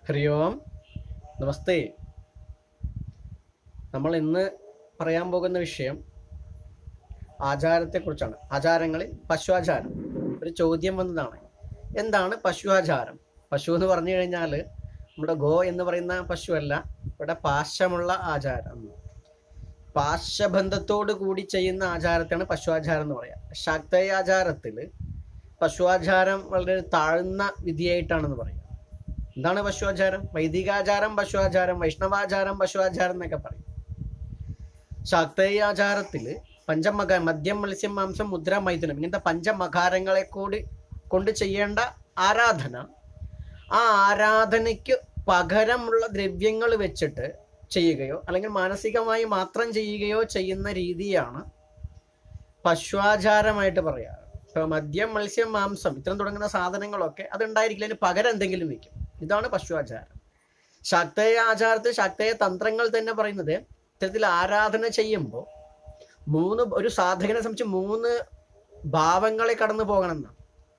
ഹരി ഓം നമസ്തേ നമ്മൾ ഇന്ന് പറയാൻ പോകുന്ന വിഷയം ആചാരത്തെക്കുറിച്ചാണ് ആചാരങ്ങളിൽ പശുആചാരം ഒരു ചോദ്യം വന്നതാണ് എന്താണ് പശുആചാരം പശു എന്ന് പറഞ്ഞു കഴിഞ്ഞാൽ നമ്മുടെ ഗോ എന്ന് പറയുന്ന പശുവല്ല ഇവിടെ പാശമുള്ള ആചാരം പാശബന്ധത്തോട് കൂടി ചെയ്യുന്ന ആചാരത്തെയാണ് പശുആചാരം എന്ന് പറയാം ശാക്തയാചാരത്തിൽ പശുആചാരം വളരെ താഴ്ന്ന വിധിയായിട്ടാണെന്ന് പറയാം എന്താണ് പശുആചാരം വൈദികാചാരം പശുആചാരം വൈഷ്ണവാചാരം പശുആചാരം എന്നൊക്കെ പറയും ശാക്തേയാചാരത്തില് പഞ്ചമക മദ്യം മത്സ്യം മാംസം മുദ്ര മൈഥുനം ഇങ്ങനത്തെ പഞ്ചമകാരങ്ങളെ കൂടി കൊണ്ട് ചെയ്യേണ്ട ആരാധന ആ ആരാധനയ്ക്ക് പകരമുള്ള ദ്രവ്യങ്ങൾ വെച്ചിട്ട് ചെയ്യുകയോ അല്ലെങ്കിൽ മാനസികമായി മാത്രം ചെയ്യുകയോ ചെയ്യുന്ന രീതിയാണ് പശുആചാരമായിട്ട് പറയാറ് ഇപ്പൊ മദ്യം മത്സ്യം മാംസം ഇത്തരം തുടങ്ങുന്ന സാധനങ്ങളൊക്കെ അത് ഉണ്ടായിരിക്കില്ല അതിന് പകരം എന്തെങ്കിലും വെക്കും ഇതാണ് പശുആചാരം ശാക്തേയ ആചാരത്തിൽ ശാക്തേയ തന്ത്രങ്ങൾ തന്നെ പറയുന്നത് ഇത്തരത്തിൽ ആരാധന ചെയ്യുമ്പോൾ മൂന്ന് ഒരു സാധകനെ സംബന്ധിച്ച് മൂന്ന് ഭാവങ്ങളെ കടന്നു പോകണം എന്നാണ്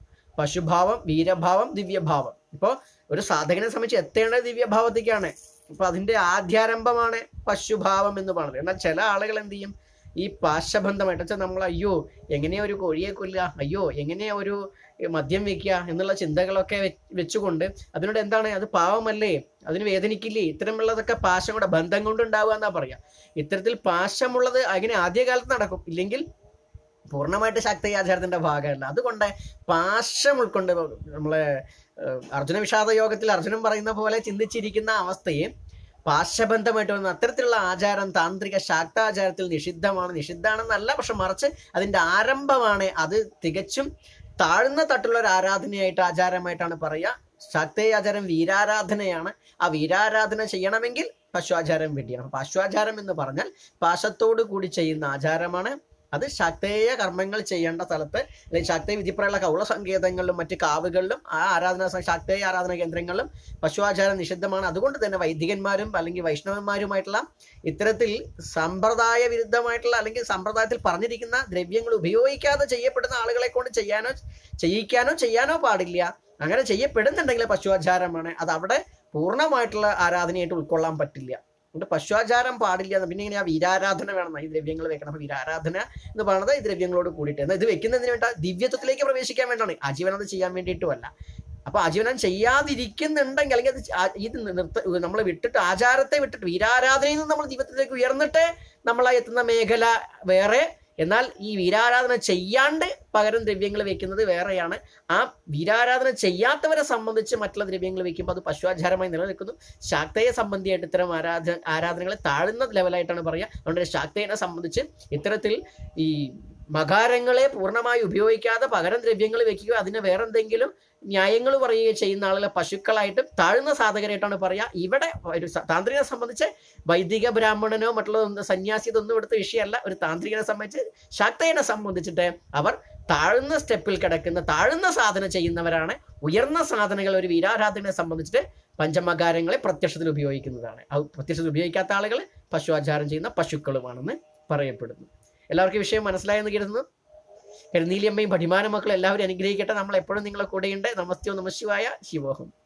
പശുഭാവം വീരഭാവം ദിവ്യഭാവം ഇപ്പോൾ ഒരു സാധകനെ സംബന്ധിച്ച് എത്തേണ്ടത് ദിവ്യഭാവത്തേക്കാണ് അപ്പൊ അതിന്റെ ആദ്യാരംഭമാണ് പശുഭാവം എന്ന് പറയുന്നത് എന്നാൽ ചില ആളുകൾ എന്ത് ചെയ്യും ഈ പാശബന്ധമായിട്ട് വെച്ചാൽ നമ്മൾ അയ്യോ എങ്ങനെയാ ഒരു കോഴിയെ കൊല്ലുക അയ്യോ എങ്ങനെയാ ഒരു മദ്യം വെക്കുക എന്നുള്ള ചിന്തകളൊക്കെ വെ- വെച്ചുകൊണ്ട് അതിനോട് എന്താണ് അത് പാവമല്ലേ അതിന് വേദനിക്കില്ലേ ഇത്തരമുള്ളതൊക്കെ പാശം കൂടെ ബന്ധം കൊണ്ട് ഉണ്ടാവുക എന്നാ പറയാ ഇത്തരത്തിൽ പാശമുള്ളത് അങ്ങനെ ആദ്യകാലത്ത് നടക്കും ഇല്ലെങ്കിൽ പൂർണ്ണമായിട്ട് ശക്തയാചാരത്തിന്റെ ഭാഗമല്ല അതുകൊണ്ട് പാശം ഉൾക്കൊണ്ട് നമ്മളെ ഏഹ്, അർജുന വിഷാദ യോഗത്തിൽ അർജുനൻ പറയുന്ന പോലെ ചിന്തിച്ചിരിക്കുന്ന അവസ്ഥയെ പാശബന്ധമായിട്ട് വന്ന അത്തരത്തിലുള്ള ആചാരം താന്ത്രിക ശാക്താചാരത്തിൽ നിഷിദ്ധമാണ് നിഷിദ്ധാണെന്നല്ല പക്ഷെ മറിച്ച് അതിന്റെ ആരംഭമാണ് അത് തികച്ചും താഴ്ന്ന തട്ടുള്ള ഒരു ആരാധനയായിട്ട് ആചാരമായിട്ടാണ് പറയുക ശാക്തേയ ആചാരം വീരാരാധനയാണ് ആ വീരാരാധന ചെയ്യണമെങ്കിൽ പശുആചാരം വേണ്ടിയാണ് പശുആചാരം എന്ന് പറഞ്ഞാൽ പാശത്തോടു കൂടി ചെയ്യുന്ന ആചാരമാണ് അത് ശാക്തേയ കർമ്മങ്ങൾ ചെയ്യേണ്ട സ്ഥലത്ത് അല്ലെങ്കിൽ ശാക്തേയ വിധിപ്രയുള്ള കൗള സങ്കേതങ്ങളിലും മറ്റ് കാവുകളിലും ആ ആരാധന സ- ശാക്തേയ ആരാധന കേന്ദ്രങ്ങളിലും പശുആചാരം നിഷിദ്ധമാണ് അതുകൊണ്ട് തന്നെ വൈദികന്മാരും അല്ലെങ്കിൽ വൈഷ്ണവന്മാരുമായിട്ടുള്ള ഇത്തരത്തിൽ സമ്പ്രദായ വിരുദ്ധമായിട്ടുള്ള അല്ലെങ്കിൽ സമ്പ്രദായത്തിൽ പറഞ്ഞിരിക്കുന്ന ദ്രവ്യങ്ങൾ ഉപയോഗിക്കാതെ ചെയ്യപ്പെടുന്ന ആളുകളെ കൊണ്ട് ചെയ്യാനോ ചെയ്യിക്കാനോ ചെയ്യാനോ പാടില്ല അങ്ങനെ ചെയ്യപ്പെടുന്നുണ്ടെങ്കിൽ പശുആചാരമാണ് അത് അവിടെ പൂർണ്ണമായിട്ടുള്ള ആരാധനയായിട്ട് ഉൾക്കൊള്ളാൻ പറ്റില്ല അതുകൊണ്ട് പശുആചാരം പാടില്ല എന്ന് പിന്നെ ഇങ്ങനെ ആ വീരാരാധന വേണം ഈ ദ്രവ്യങ്ങൾ വെക്കണം അപ്പൊ വീരാരാധന എന്ന് പറയുന്നത് ഈ ദ്രവ്യങ്ങളോട് കൂടിയിട്ട് എന്നാൽ ഇത് വെക്കുന്നതിന് വേണ്ട ദിവ്യത്വത്തിലേക്ക് പ്രവേശിക്കാൻ വേണ്ടിയാണ് ആജീവനം അത് ചെയ്യാൻ വേണ്ടിയിട്ടുമല്ല അപ്പൊ ആജീവനം ചെയ്യാതിരിക്കുന്നുണ്ടെങ്കിൽ അല്ലെങ്കിൽ അത് ആ- ഇത് നിർത്ത നമ്മൾ വിട്ടിട്ട് ആചാരത്തെ വിട്ടിട്ട് വീരാരാധനയിൽ നിന്ന് നമ്മൾ ദിവ്യത്തിലേക്ക് ഉയർന്നിട്ട് നമ്മൾ ആ എത്തുന്ന മേഖല വേറെ എന്നാൽ ഈ വീരാരാധന ചെയ്യാണ്ട് പകരം ദ്രവ്യങ്ങൾ വെക്കുന്നത് വേറെയാണ് ആ വീരാരാധന ചെയ്യാത്തവരെ സംബന്ധിച്ച് മറ്റുള്ള ദ്രവ്യങ്ങൾ വെക്കുമ്പോൾ അത് പശുആചാരമായി നിലനിൽക്കുന്നു ശാക്തയെ സംബന്ധിയായിട്ട് ഇത്തരം ആരാധന ആരാധനകളെ താഴ്ന്ന ലെവലായിട്ടാണ് പറയുക അതുകൊണ്ട് ശാക്തയെ സംബന്ധിച്ച് ഇത്തരത്തിൽ ഈ മകാരങ്ങളെ പൂർണ്ണമായി ഉപയോഗിക്കാതെ പകരം ദ്രവ്യങ്ങൾ വെക്കുകയോ അതിന് വേറെ എന്തെങ്കിലും ന്യായങ്ങൾ പറയുകയോ ചെയ്യുന്ന ആളുകളെ പശുക്കളായിട്ടും താഴ്ന്ന സാധകരായിട്ടാണ് പറയുക ഇവിടെ ഒരു സ- താന്ത്രികനെ സംബന്ധിച്ച് വൈദിക ബ്രാഹ്മണനോ മറ്റുള്ള ഒന്ന് സന്യാസി ഇതൊന്നും ഇവിടുത്തെ വിഷയമല്ല ഒരു താന്ത്രികനെ സംബന്ധിച്ച് ശാക്തയെ സംബന്ധിച്ചിട്ട് അവർ താഴ്ന്ന സ്റ്റെപ്പിൽ കിടക്കുന്ന താഴ്ന്ന സാധന ചെയ്യുന്നവരാണ് ഉയർന്ന സാധനങ്ങൾ ഒരു വീരാരാധനയെ സംബന്ധിച്ചിട്ട് പഞ്ചമകാരങ്ങളെ പ്രത്യക്ഷത്തിൽ ഉപയോഗിക്കുന്നതാണ് അത് പ്രത്യക്ഷത്തിൽ ഉപയോഗിക്കാത്ത ആളുകൾ പശു ആചാരം ചെയ്യുന്ന പശുക്കളുമാണെന്ന് പറയപ്പെടുന്നു എല്ലാവർക്കും ഈ വിഷയം മനസ്സിലായെന്ന് കരുതുന്നു കരുനീലിയമ്മയും പഠിമാന മക്കളും എല്ലാവരും അനുഗ്രഹിക്കട്ടെ നമ്മൾ എപ്പോഴും നിങ്ങളെ കൂടെയുണ്ട് നമസ്തോ നമ ശിവായ ശിവോഹം